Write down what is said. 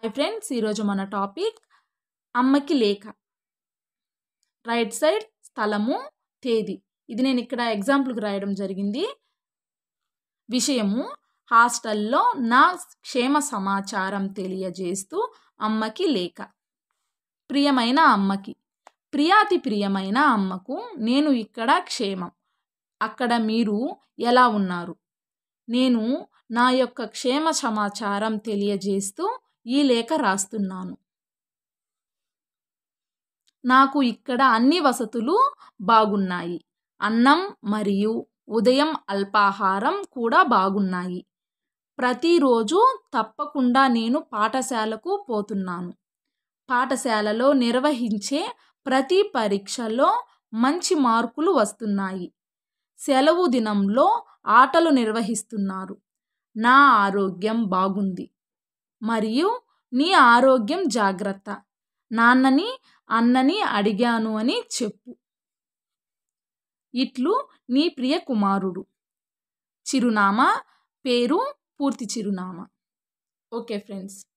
friends ఈరోజు మన topic అమ్మకి లేఖ రైట్ సైడ్ స్థలము తేదీ ఇది నేను ఇక్కడ ఎగ్జాంపుల్కి రాయడం జరిగింది విషయము హాస్టల్లో నా క్షేమ సమాచారం తెలియజేస్తూ అమ్మకి లేఖ ప్రియమైన అమ్మకి ప్రియాతి ప్రియమైన అమ్మకు నేను ఇక్కడ క్షేమం అక్కడ మీరు ఎలా ఉన్నారు నేను నా యొక్క క్షేమ సమాచారం తెలియజేస్తూ ఈ లేఖ రాస్తున్నాను నాకు ఇక్కడ అన్ని వసతులు బాగున్నాయి అన్నం మరియు ఉదయం అల్పాహారం కూడా బాగున్నాయి ప్రతిరోజు తప్పకుండా నేను పాఠశాలకు పోతున్నాను పాఠశాలలో నిర్వహించే ప్రతి పరీక్షలో మంచి మార్కులు వస్తున్నాయి సెలవు దినంలో ఆటలు నిర్వహిస్తున్నారు నా ఆరోగ్యం బాగుంది మరియు నీ ఆరోగ్యం జాగ్రత్త నాన్నని అన్నని అడిగాను అని చెప్పు ఇట్లు నీ ప్రియ కుమారుడు చిరునామా పేరు పూర్తి చిరునామా ఓకే ఫ్రెండ్స్